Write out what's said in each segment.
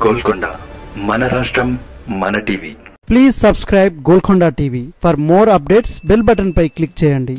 గోల్కొండ మన రాష్ట్రం మన TV please subscribe Golconda TV for more updates bell button పై క్లిక్ చేయండి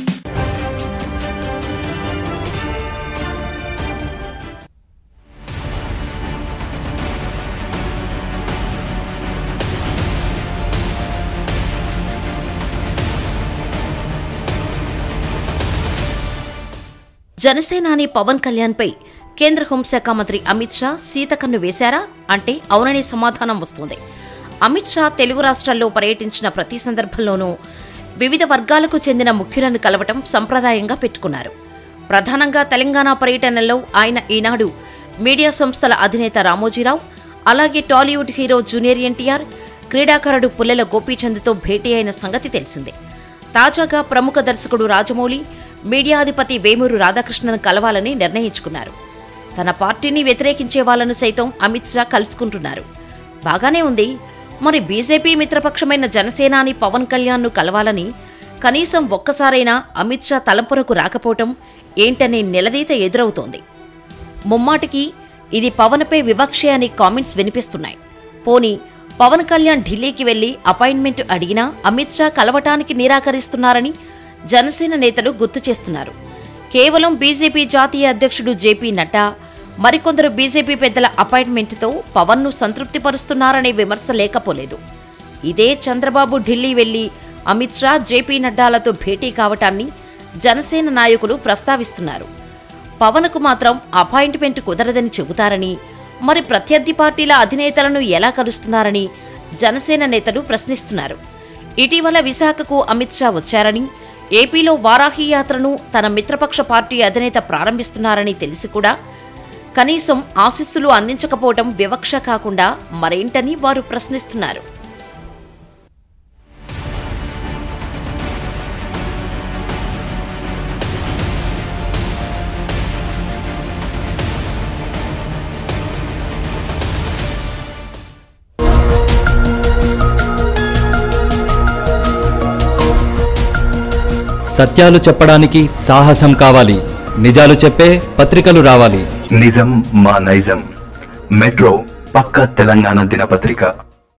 జనసేనాని పవన్ కళ్యాణ్పై కేంద్ర హోంశాఖ మంత్రి అమిత్ షా సీతకన్ను వేశారా అంటే అవుననే సమాధానం వస్తోంది అమిత్ షా తెలుగు రాష్ట్రాల్లో పర్యటించిన ప్రతి సందర్భంలోనూ వివిధ వర్గాలకు చెందిన ముఖ్యులను కలవటం సంప్రదాయంగా పెట్టుకున్నారు ప్రధానంగా తెలంగాణ పర్యటనలో ఆయన ఈనాడు మీడియా సంస్థల అధినేత రామోజీరావు అలాగే టాలీవుడ్ హీరో జూనియర్ ఎన్టీఆర్ క్రీడాకారుడు పుల్లెల గోపీచంద్తో భేటీ అయిన సంగతి తెలిసిందే తాజాగా ప్రముఖ దర్శకుడు రాజమౌళి మీడియా అధిపతి వేమూరు రాధాకృష్ణన్ కలవాలని నిర్ణయించుకున్నారు తన పార్టీని వ్యతిరేకించే వాళ్లను సైతం అమిత్ షా కలుసుకుంటున్నారు బాగానే ఉంది మరి బీజేపీ మిత్రపక్షమైన జనసేనాని పవన్ కళ్యాణ్ను కలవాలని కనీసం ఒక్కసారైనా అమిత్ షా తలంపునకు రాకపోవటం ఏంటనే నిలదీత ఎదురవుతోంది ముమ్మాటికి ఇది పవన్పై వివక్షే అని కామెంట్స్ వినిపిస్తున్నాయి పోనీ పవన్ కళ్యాణ్ ఢిల్లీకి వెళ్లి అపాయింట్మెంట్ అడిగినా అమిత్ షా కలవటానికి నిరాకరిస్తున్నారని జనసేన నేతలు గుర్తు చేస్తున్నారు కేవలం బీజేపీ జాతీయ అధ్యక్షుడు జేపీ నడ్డా మరికొందరు బీజేపీ పెద్దల అపాయింట్మెంట్తో పవన్ను సంతృప్తిపరుస్తున్నారనే విమర్శ లేకపోలేదు ఇదే చంద్రబాబు ఢిల్లీ వెళ్లి అమిత్ షా జేపీ నడ్డాలతో భేటీ కావటాన్ని జనసేన నాయకులు ప్రస్తావిస్తున్నారు పవన్కు మాత్రం అపాయింట్మెంట్ కుదరదని చెబుతారని మరి ప్రత్యర్థి పార్టీల అధినేతలను ఎలా కలుస్తున్నారని జనసేన నేతలు ప్రశ్నిస్తున్నారు ఇటీవల విశాఖకు అమిత్ షా వచ్చారని ఏపీలో వారాహి యాత్రను తన మిత్రపక్ష పార్టీ అధినేత ప్రారంభిస్తున్నారని తెలిసి కూడా కనీసం ఆశీస్సులు అందించకపోవటం వివక్ష కాకుండా మరేంటని వారు ప్రశ్నిస్తున్నారు సత్యాలు చెప్పడానికి సాహసం కావాలి నిజాలు చెప్పే పత్రికలు రావాలి నిజం మా నైజం మెట్రో పక్క తెలంగాణ దినపత్రిక